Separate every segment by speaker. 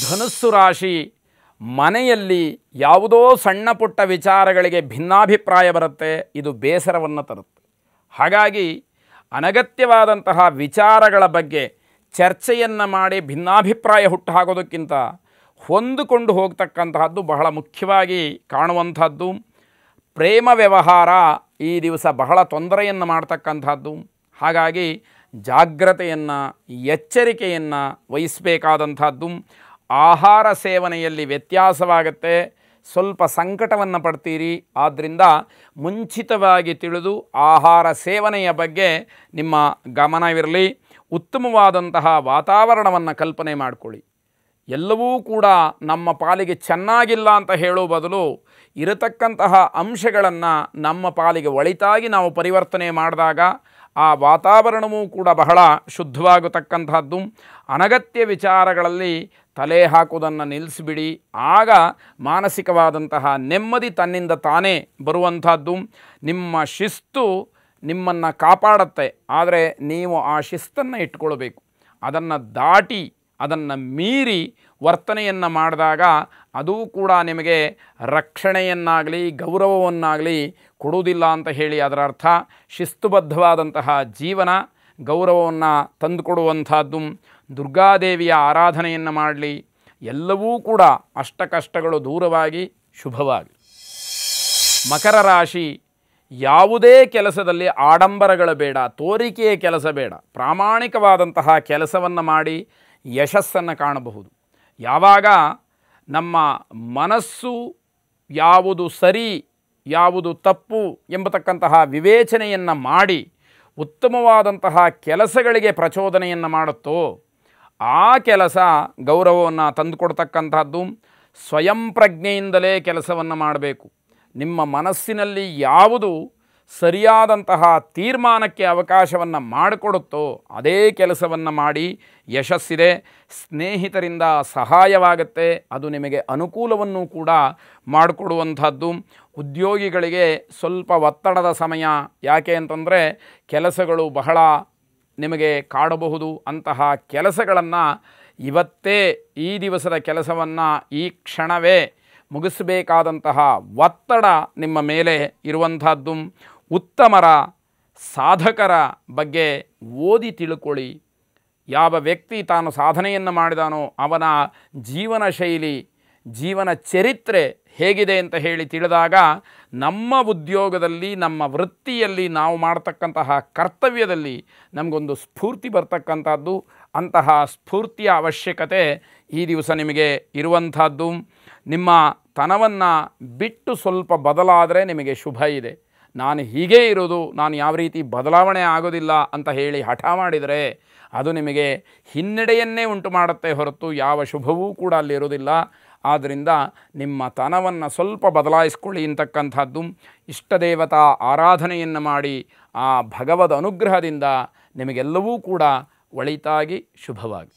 Speaker 1: ಧನುಸ್ಸು ರಾಶಿ ಮನೆಯಲ್ಲಿ ಯಾವುದೋ ಸಣ್ಣ ಪುಟ್ಟ ವಿಚಾರಗಳಿಗೆ ಭಿನ್ನಾಭಿಪ್ರಾಯ ಬರುತ್ತೆ ಇದು ಬೇಸರವನ್ನು ತರುತ್ತೆ ಹಾಗಾಗಿ ಅನಗತ್ಯವಾದಂತಹ ವಿಚಾರಗಳ ಬಗ್ಗೆ ಚರ್ಚೆಯನ್ನು ಮಾಡಿ ಭಿನ್ನಾಭಿಪ್ರಾಯ ಹುಟ್ಟುಹಾಕೋದಕ್ಕಿಂತ ಹೊಂದಿಕೊಂಡು ಹೋಗ್ತಕ್ಕಂತಹದ್ದು ಬಹಳ ಮುಖ್ಯವಾಗಿ ಕಾಣುವಂಥದ್ದು ಪ್ರೇಮ ವ್ಯವಹಾರ ಈ ದಿವಸ ಬಹಳ ತೊಂದರೆಯನ್ನು ಮಾಡ್ತಕ್ಕಂಥದ್ದು ಹಾಗಾಗಿ ಜಾಗ್ರತೆಯನ್ನು ಎಚ್ಚರಿಕೆಯನ್ನು ವಹಿಸಬೇಕಾದಂಥದ್ದು ಆಹಾರ ಸೇವನೆಯಲ್ಲಿ ವ್ಯತ್ಯಾಸವಾಗುತ್ತೆ ಸ್ವಲ್ಪ ಸಂಕಟವನ್ನು ಪಡ್ತೀರಿ ಆದ್ದರಿಂದ ಮುಂಚಿತವಾಗಿ ತಿಳಿದು ಆಹಾರ ಸೇವನೆಯ ಬಗ್ಗೆ ನಿಮ್ಮ ಗಮನವಿರಲಿ ಉತ್ತಮವಾದಂತಹ ವಾತಾವರಣವನ್ನು ಕಲ್ಪನೆ ಮಾಡಿಕೊಳ್ಳಿ ಎಲ್ಲವೂ ಕೂಡ ನಮ್ಮ ಪಾಲಿಗೆ ಚೆನ್ನಾಗಿಲ್ಲ ಅಂತ ಹೇಳೋ ಬದಲು ಇರತಕ್ಕಂತಹ ಅಂಶಗಳನ್ನು ನಮ್ಮ ಪಾಲಿಗೆ ಒಳಿತಾಗಿ ನಾವು ಪರಿವರ್ತನೆ ಮಾಡಿದಾಗ ಆ ವಾತಾವರಣವೂ ಕೂಡ ಬಹಳ ಶುದ್ಧವಾಗತಕ್ಕಂಥದ್ದು ಅನಗತ್ಯ ವಿಚಾರಗಳಲ್ಲಿ ತಲೆ ಹಾಕುವುದನ್ನು ನಿಲ್ಲಿಸಿಬಿಡಿ ಆಗ ಮಾನಸಿಕವಾದಂತಹ ನೆಮ್ಮದಿ ತನ್ನಿಂದ ತಾನೇ ಬರುವಂಥದ್ದು ನಿಮ್ಮ ಶಿಸ್ತು ನಿಮ್ಮನ್ನು ಕಾಪಾಡುತ್ತೆ ಆದರೆ ನೀವು ಆ ಶಿಸ್ತನ್ನು ಇಟ್ಕೊಳ್ಬೇಕು ಅದನ್ನು ದಾಟಿ ಅದನ್ನು ಮೀರಿ ವರ್ತನೆಯನ್ನು ಮಾಡಿದಾಗ ಅದೂ ಕೂಡ ನಿಮಗೆ ರಕ್ಷಣೆಯನ್ನಾಗಲಿ ಗೌರವವನ್ನಾಗಲಿ ಕೊಡುವುದಿಲ್ಲ ಅಂತ ಹೇಳಿ ಅದರ ಅರ್ಥ ಶಿಸ್ತುಬದ್ಧವಾದಂತಹ ಜೀವನ ಗೌರವವನ್ನು ತಂದುಕೊಡುವಂಥದ್ದು ದುರ್ಗಾದೇವಿಯ ಆರಾಧನೆಯನ್ನು ಮಾಡಲಿ ಎಲ್ಲವೂ ಕೂಡ ಅಷ್ಟ ಕಷ್ಟಗಳು ದೂರವಾಗಿ ಶುಭವಾಗಿ ಮಕರ ರಾಶಿ ಯಾವುದೇ ಕೆಲಸದಲ್ಲಿ ಆಡಂಬರಗಳು ಬೇಡ ತೋರಿಕೆಯ ಕೆಲಸ ಬೇಡ ಪ್ರಾಮಾಣಿಕವಾದಂತಹ ಕೆಲಸವನ್ನು ಮಾಡಿ ಯಶಸ್ಸನ್ನು ಕಾಣಬಹುದು ಯಾವಾಗ ನಮ್ಮ ಮನಸ್ಸು ಯಾವುದು ಸರಿ ಯಾವುದು ತಪ್ಪು ಎಂಬತಕ್ಕಂತಹ ವಿವೇಚನೆಯನ್ನು ಮಾಡಿ ಉತ್ತಮವಾದಂತಹ ಕೆಲಸಗಳಿಗೆ ಪ್ರಚೋದನೆಯನ್ನು ಮಾಡುತ್ತೋ ಆ ಕೆಲಸ ಗೌರವವನ್ನು ತಂದುಕೊಡ್ತಕ್ಕಂಥದ್ದು ಸ್ವಯಂ ಪ್ರಜ್ಞೆಯಿಂದಲೇ ಕೆಲಸವನ್ನು ಮಾಡಬೇಕು ನಿಮ್ಮ ಮನಸ್ಸಿನಲ್ಲಿ ಯಾವುದು ಸರಿಯಾದಂತಹ ತೀರ್ಮಾನಕ್ಕೆ ಅವಕಾಶವನ್ನು ಮಾಡಿಕೊಡುತ್ತೋ ಅದೇ ಕೆಲಸವನ್ನು ಮಾಡಿ ಯಶಸ್ಸಿದೆ ಸ್ನೇಹಿತರಿಂದ ಸಹಾಯವಾಗುತ್ತೆ ಅದು ನಿಮಗೆ ಅನುಕೂಲವನ್ನು ಕೂಡ ಮಾಡಿಕೊಡುವಂಥದ್ದು ಉದ್ಯೋಗಿಗಳಿಗೆ ಸ್ವಲ್ಪ ಒತ್ತಡದ ಸಮಯ ಯಾಕೆ ಅಂತಂದರೆ ಕೆಲಸಗಳು ಬಹಳ ನಿಮಗೆ ಕಾಡಬಹುದು ಅಂತಹ ಕೆಲಸಗಳನ್ನು ಇವತ್ತೇ ಈ ದಿವಸದ ಕೆಲಸವನ್ನು ಈ ಕ್ಷಣವೇ ಮುಗಿಸಬೇಕಾದಂತಹ ಒತ್ತಡ ನಿಮ್ಮ ಮೇಲೆ ಇರುವಂಥದ್ದು ಉತ್ತಮರ ಸಾಧಕರ ಬಗ್ಗೆ ಓದಿ ತಿಳ್ಕೊಳ್ಳಿ ಯಾವ ವ್ಯಕ್ತಿ ತಾನು ಸಾಧನೆಯನ್ನು ಮಾಡಿದಾನೋ ಅವನ ಜೀವನ ಶೈಲಿ ಜೀವನ ಚರಿತ್ರೆ ಹೇಗಿದೆ ಅಂತ ಹೇಳಿ ತಿಳಿದಾಗ ನಮ್ಮ ಉದ್ಯೋಗದಲ್ಲಿ ನಮ್ಮ ವೃತ್ತಿಯಲ್ಲಿ ನಾವು ಮಾಡ್ತಕ್ಕಂತಹ ಕರ್ತವ್ಯದಲ್ಲಿ ನಮಗೊಂದು ಸ್ಫೂರ್ತಿ ಬರ್ತಕ್ಕಂಥದ್ದು ಅಂತಹ ಸ್ಫೂರ್ತಿಯ ಅವಶ್ಯಕತೆ ಈ ದಿವಸ ನಿಮಗೆ ಇರುವಂಥದ್ದು ನಿಮ್ಮ ತನವನ್ನು ಬಿಟ್ಟು ಸ್ವಲ್ಪ ಬದಲಾದರೆ ನಿಮಗೆ ಶುಭ ಇದೆ ನಾನು ಹೀಗೇ ಇರೋದು ನಾನು ಯಾವ ರೀತಿ ಬದಲಾವಣೆ ಆಗೋದಿಲ್ಲ ಅಂತ ಹೇಳಿ ಹಠ ಮಾಡಿದರೆ ಅದು ನಿಮಗೆ ಹಿನ್ನಡೆಯನ್ನೇ ಉಂಟು ಮಾಡುತ್ತೆ ಹೊರತು ಯಾವ ಶುಭವೂ ಕೂಡ ಅಲ್ಲಿರೋದಿಲ್ಲ ಆದ್ದರಿಂದ ನಿಮ್ಮ ತನವನ್ನು ಸ್ವಲ್ಪ ಬದಲಾಯಿಸ್ಕೊಳ್ಳಿ ಅಂತಕ್ಕಂಥದ್ದು ಇಷ್ಟದೇವತಾ ಆರಾಧನೆಯನ್ನು ಮಾಡಿ ಆ ಭಗವದ್ ಅನುಗ್ರಹದಿಂದ ನಿಮಗೆಲ್ಲವೂ ಕೂಡ ಒಳಿತಾಗಿ ಶುಭವಾಗಿ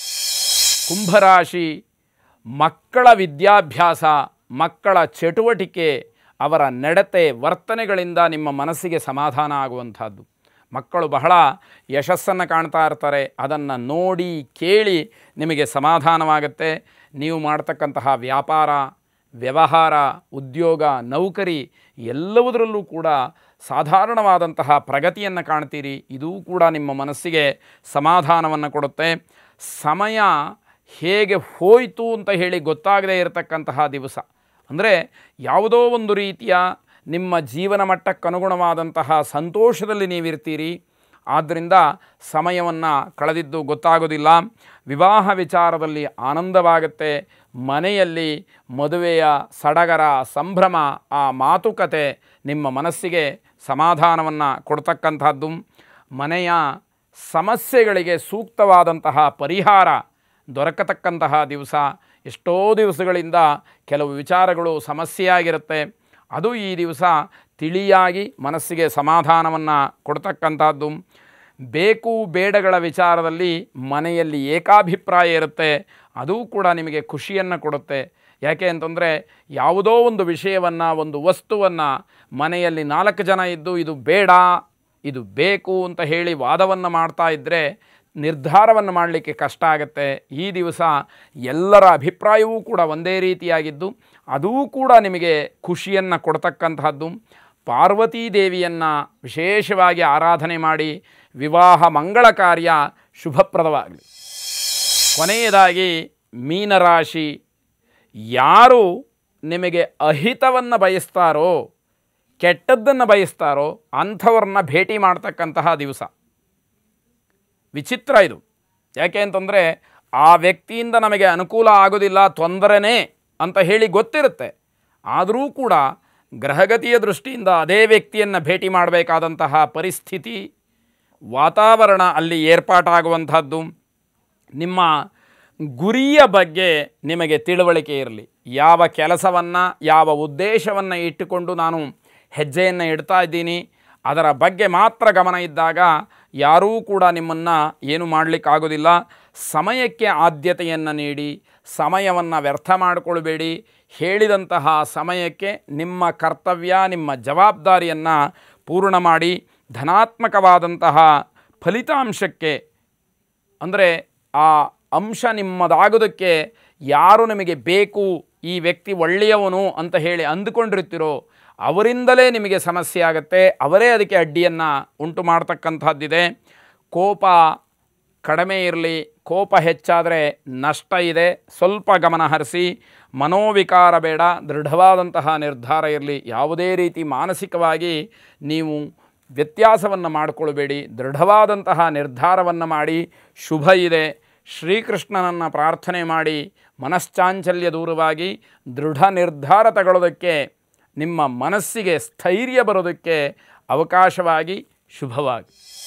Speaker 1: ಕುಂಭರಾಶಿ ಮಕ್ಕಳ ವಿದ್ಯಾಭ್ಯಾಸ ಮಕ್ಕಳ ಚಟುವಟಿಕೆ ಅವರ ನಡತೆ ವರ್ತನೆಗಳಿಂದ ನಿಮ್ಮ ಮನಸ್ಸಿಗೆ ಸಮಾಧಾನ ಆಗುವಂಥದ್ದು ಮಕ್ಕಳು ಬಹಳ ಯಶಸ್ಸನ್ನು ಕಾಣ್ತಾ ಇರ್ತಾರೆ ಅದನ್ನು ನೋಡಿ ಕೇಳಿ ನಿಮಗೆ ಸಮಾಧಾನವಾಗುತ್ತೆ ನೀವು ಮಾಡ್ತಕ್ಕಂತಹ ವ್ಯಾಪಾರ ವ್ಯವಹಾರ ಉದ್ಯೋಗ ನೌಕರಿ ಎಲ್ಲವುದರಲ್ಲೂ ಕೂಡ ಸಾಧಾರಣವಾದಂತಹ ಪ್ರಗತಿಯನ್ನು ಕಾಣ್ತೀರಿ ಇದೂ ಕೂಡ ನಿಮ್ಮ ಮನಸ್ಸಿಗೆ ಸಮಾಧಾನವನ್ನು ಕೊಡುತ್ತೆ ಸಮಯ ಹೇಗೆ ಹೋಯಿತು ಅಂತ ಹೇಳಿ ಗೊತ್ತಾಗದೇ ಇರತಕ್ಕಂತಹ ದಿವಸ ಅಂದರೆ ಯಾವುದೋ ಒಂದು ರೀತಿಯ ನಿಮ್ಮ ಜೀವನ ಮಟ್ಟಕ್ಕನುಗುಣವಾದಂತಹ ಸಂತೋಷದಲ್ಲಿ ನೀವಿರ್ತೀರಿ ಆದ್ದರಿಂದ ಸಮಯವನ್ನು ಕಳೆದಿದ್ದು ಗೊತ್ತಾಗೋದಿಲ್ಲ ವಿವಾಹ ವಿಚಾರದಲ್ಲಿ ಆನಂದವಾಗುತ್ತೆ ಮನೆಯಲ್ಲಿ ಮದುವೆಯ ಸಡಗರ ಸಂಭ್ರಮ ಆ ಮಾತುಕತೆ ನಿಮ್ಮ ಮನಸ್ಸಿಗೆ ಸಮಾಧಾನವನ್ನು ಕೊಡ್ತಕ್ಕಂಥದ್ದು ಮನೆಯ ಸಮಸ್ಯೆಗಳಿಗೆ ಸೂಕ್ತವಾದಂತಹ ಪರಿಹಾರ ದೊರಕತಕ್ಕಂತಹ ದಿವಸ ಎಷ್ಟೋ ದಿವಸಗಳಿಂದ ಕೆಲವು ವಿಚಾರಗಳು ಸಮಸ್ಯೆಯಾಗಿರುತ್ತೆ ಅದು ಈ ದಿವಸ ತಿಳಿಯಾಗಿ ಮನಸ್ಸಿಗೆ ಸಮಾಧಾನವನ್ನು ಕೊಡ್ತಕ್ಕಂಥದ್ದು ಬೇಕು ಬೇಡಗಳ ವಿಚಾರದಲ್ಲಿ ಮನೆಯಲ್ಲಿ ಏಕಾಭಿಪ್ರಾಯ ಇರುತ್ತೆ ಅದೂ ಕೂಡ ನಿಮಗೆ ಖುಷಿಯನ್ನು ಕೊಡುತ್ತೆ ಯಾಕೆ ಅಂತಂದರೆ ಯಾವುದೋ ಒಂದು ವಿಷಯವನ್ನು ಒಂದು ವಸ್ತುವನ್ನು ಮನೆಯಲ್ಲಿ ನಾಲ್ಕು ಜನ ಇದ್ದು ಇದು ಬೇಡ ಇದು ಬೇಕು ಅಂತ ಹೇಳಿ ವಾದವನ್ನು ಮಾಡ್ತಾ ಇದ್ದರೆ ನಿರ್ಧಾರವನ್ನು ಮಾಡಲಿಕ್ಕೆ ಕಷ್ಟ ಆಗುತ್ತೆ ಈ ದಿವಸ ಎಲ್ಲರ ಅಭಿಪ್ರಾಯವೂ ಕೂಡ ಒಂದೇ ರೀತಿಯಾಗಿದ್ದು ಅದೂ ಕೂಡ ನಿಮಗೆ ಖುಷಿಯನ್ನು ಕೊಡ್ತಕ್ಕಂತಹದ್ದು ಪಾರ್ವತೀ ದೇವಿಯನ್ನು ವಿಶೇಷವಾಗಿ ಆರಾಧನೆ ಮಾಡಿ ವಿವಾಹ ಮಂಗಳ ಕಾರ್ಯ ಶುಭಪ್ರದವಾಗಲಿ ಕೊನೆಯದಾಗಿ ಮೀನರಾಶಿ ಯಾರು ನಿಮಗೆ ಅಹಿತವನ್ನು ಬಯಸ್ತಾರೋ ಕೆಟ್ಟದ್ದನ್ನು ಬಯಸ್ತಾರೋ ಅಂಥವ್ರನ್ನ ಭೇಟಿ ಮಾಡ್ತಕ್ಕಂತಹ ದಿವಸ ವಿಚಿತ್ರ ಇದು ಯಾಕೆ ಅಂತಂದರೆ ಆ ವ್ಯಕ್ತಿಯಿಂದ ನಮಗೆ ಅನುಕೂಲ ಆಗೋದಿಲ್ಲ ತೊಂದರೆನೇ ಅಂತ ಹೇಳಿ ಗೊತ್ತಿರುತ್ತೆ ಆದರೂ ಕೂಡ ಗ್ರಹಗತಿಯ ದೃಷ್ಟಿಯಿಂದ ಅದೇ ವ್ಯಕ್ತಿಯನ್ನು ಭೇಟಿ ಮಾಡಬೇಕಾದಂತಹ ಪರಿಸ್ಥಿತಿ ವಾತಾವರಣ ಅಲ್ಲಿ ಏರ್ಪಾಟಾಗುವಂಥದ್ದು ನಿಮ್ಮ ಗುರಿಯ ಬಗ್ಗೆ ನಿಮಗೆ ತಿಳುವಳಿಕೆ ಇರಲಿ ಯಾವ ಕೆಲಸವನ್ನು ಯಾವ ಉದ್ದೇಶವನ್ನು ಇಟ್ಟುಕೊಂಡು ನಾನು ಹೆಜ್ಜೆಯನ್ನು ಇಡ್ತಾ ಇದ್ದೀನಿ ಅದರ ಬಗ್ಗೆ ಮಾತ್ರ ಗಮನ ಇದ್ದಾಗ ಯಾರೂ ಕೂಡ ನಿಮ್ಮನ್ನು ಏನು ಮಾಡಲಿಕ್ಕಾಗೋದಿಲ್ಲ ಸಮಯಕ್ಕೆ ಆದ್ಯತೆಯನ್ನು ನೀಡಿ ಸಮಯವನ್ನು ವ್ಯರ್ಥ ಮಾಡಿಕೊಳ್ಬೇಡಿ ಹೇಳಿದಂತಹ ಸಮಯಕ್ಕೆ ನಿಮ್ಮ ಕರ್ತವ್ಯ ನಿಮ್ಮ ಜವಾಬ್ದಾರಿಯನ್ನು ಪೂರ್ಣ ಮಾಡಿ ಧನಾತ್ಮಕವಾದಂತಹ ಫಲಿತಾಂಶಕ್ಕೆ ಅಂದರೆ ಆ ಅಂಶ ನಿಮ್ಮದಾಗೋದಕ್ಕೆ ಯಾರು ನಿಮಗೆ ಬೇಕು ಈ ವ್ಯಕ್ತಿ ಒಳ್ಳೆಯವನು ಅಂತ ಹೇಳಿ ಅಂದುಕೊಂಡಿರ್ತೀರೋ ಅವರಿಂದಲೇ ನಿಮಗೆ ಸಮಸ್ಯೆ ಆಗುತ್ತೆ ಅವರೇ ಅದಕ್ಕೆ ಅಡ್ಡಿಯನ್ನು ಉಂಟು ಮಾಡ್ತಕ್ಕಂಥದ್ದಿದೆ ಕೋಪ ಕಡಿಮೆ ಇರಲಿ ಕೋಪ ಹೆಚ್ಚಾದರೆ ನಷ್ಟ ಇದೆ ಸ್ವಲ್ಪ ಗಮನ ಹರಿಸಿ ಮನೋವಿಕಾರ ಬೇಡ ದೃಢವಾದಂತಹ ನಿರ್ಧಾರ ಇರಲಿ ಯಾವುದೇ ರೀತಿ ಮಾನಸಿಕವಾಗಿ ನೀವು ವ್ಯತ್ಯಾಸವನ್ನು ಮಾಡಿಕೊಳ್ಬೇಡಿ ದೃಢವಾದಂತಹ ನಿರ್ಧಾರವನ್ನು ಮಾಡಿ ಶುಭ ಇದೆ ಶ್ರೀಕೃಷ್ಣನನ್ನು ಪ್ರಾರ್ಥನೆ ಮಾಡಿ ಮನಶ್ಚಾಂಚಲ್ಯ ದೂರವಾಗಿ ದೃಢ ನಿರ್ಧಾರ ತಗೊಳ್ಳೋದಕ್ಕೆ ನಿಮ್ಮ ಮನಸ್ಸಿಗೆ ಸ್ಥೈರ್ಯ ಬರೋದಕ್ಕೆ ಅವಕಾಶವಾಗಿ ಶುಭವಾಗಿ